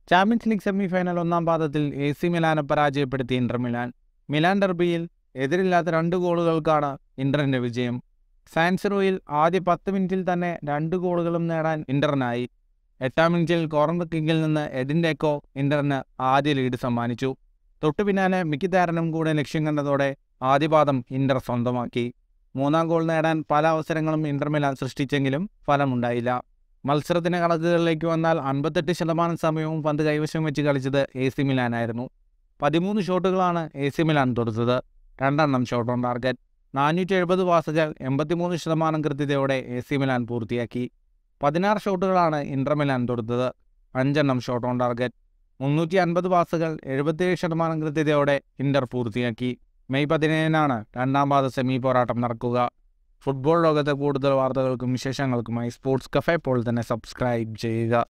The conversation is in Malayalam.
ചാമ്പ്യൻസ് ലീഗ് സെമി ഫൈനൽ ഒന്നാം പാദത്തിൽ എ സി മിലാനെ പരാജയപ്പെടുത്തി ഇന്റർ മിലാൻ മിലാൻ ഡെർബിയിൽ എതിരില്ലാത്ത രണ്ട് ഗോളുകൾക്കാണ് ഇന്ററിന്റെ വിജയം സാൻസിറോയിൽ ആദ്യ പത്ത് മിനിറ്റിൽ തന്നെ രണ്ട് ഗോളുകളും നേടാൻ ഇന്ററിനായി എട്ടാം മിനിറ്റിൽ കോർണർ കിക്കിൽ നിന്ന് എഡിൻ ഡെക്കോ ഇന്ററിന് ആദ്യ ലീഡ് സമ്മാനിച്ചു തൊട്ടു പിന്നാലെ മിക്കിതാരനും കൂടെ ലക്ഷ്യം കണ്ടതോടെ ആദ്യപാദം ഇന്റർ സ്വന്തമാക്കി മൂന്നാം ഗോൾ നേടാൻ പല അവസരങ്ങളും ഇന്റർ മിലാൻ സൃഷ്ടിച്ചെങ്കിലും ഫലമുണ്ടായില്ല മത്സരത്തിന്റെ കണക്കുകളിലേക്ക് വന്നാൽ അൻപത്തെട്ട് ശതമാനം സമയവും പന്ത് കൈവശം വെച്ച് കളിച്ചത് എ സി മിലാനായിരുന്നു പതിമൂന്ന് ഷോട്ടുകളാണ് എ സി മിലാൻ തൊടുത്തത് രണ്ടെണ്ണം ഷോട്ട് ഓൺ ടാർഗറ്റ് നാനൂറ്റി എഴുപത് പാസുകൾ എൺപത്തിമൂന്ന് ശതമാനം കൃത്യതയോടെ എ സി മിലാൻ പൂർത്തിയാക്കി പതിനാറ് ഷോട്ടുകളാണ് ഇന്റർ മിലാൻ തൊടുത്തത് അഞ്ചെണ്ണം ഷോട്ട് ഓൺ ടാർഗറ്റ് മുന്നൂറ്റി അൻപത് പാസുകൾ എഴുപത്തിയേഴ് ശതമാനം കൃത്യതയോടെ ഇന്റർ പൂർത്തിയാക്കി മെയ് പതിനേഴിനാണ് രണ്ടാം പാദ സെമി പോരാട്ടം നടക്കുക ഫുട്ബോൾ ലോകത്തെ കൂടുതൽ വാർത്തകൾക്കും വിശേഷങ്ങൾക്കുമായി സ്പോർട്സ് കഫേ പോൾ തന്നെ സബ്സ്ക്രൈബ് ചെയ്യുക